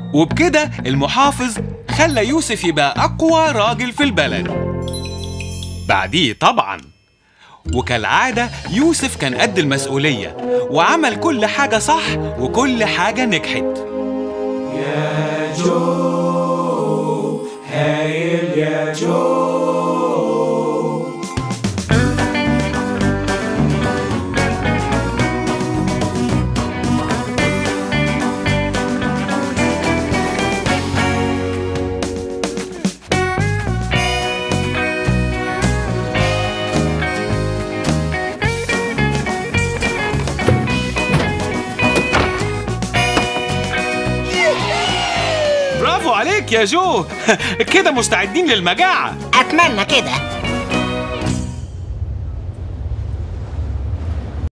وبكده المحافظ خلى يوسف يبقى أقوى راجل في البلد بعديه طبعا وكالعادة يوسف كان قد المسؤولية وعمل كل حاجة صح وكل حاجة نجحت يا جو هايل يا جو برافو عليك يا جو كده مستعدين للمجاعة اتمنى كده